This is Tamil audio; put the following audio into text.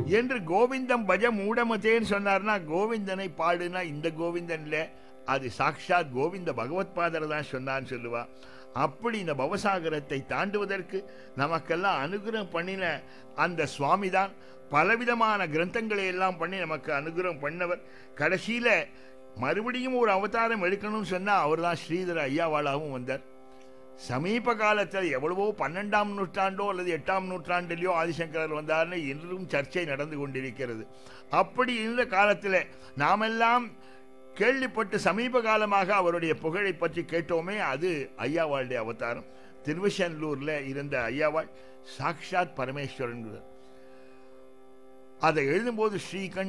என்று கோவிந்தம் பஜ மூடமதேன்னு சொன்னார்னா கோவிந்தனை பாடுனா இந்த கோவிந்தன் இல்ல அது சாக்ஷாத் கோவிந்த பகவத்பாதர் தான் சொன்னான்னு சொல்லுவா அப்படி இந்த பவசாகரத்தை தாண்டுவதற்கு நமக்கெல்லாம் அனுகிரகம் பண்ணின அந்த சுவாமி தான் பலவிதமான கிரந்தங்களை எல்லாம் பண்ணி நமக்கு அனுகிரகம் பண்ணவர் கடைசியில மறுபடியும் ஒரு அவதாரம் எடுக்கணும்னு சொன்னா அவர் தான் ஸ்ரீதர ஐயாவாளாவும் வந்தார் சமீப காலத்தில் எவ்வளவோ பன்னெண்டாம் நூற்றாண்டோ அல்லது எட்டாம் நூற்றாண்டிலேயோ ஆதிசங்கரர் வந்தார்னு இன்றும் சர்ச்சை நடந்து கொண்டிருக்கிறது அப்படி இருந்த காலத்தில் நாமெல்லாம் கேள்விப்பட்டு சமீப காலமாக அவருடைய புகழை பற்றி கேட்டோமே அது ஐயாவாளுடைய அவதாரம் திருவிஷன்லூர்ல இருந்த ஐயாவாள் சாக்ஷாத் பரமேஸ்வரன் அதை எழுதும்போது ஸ்ரீகண்ட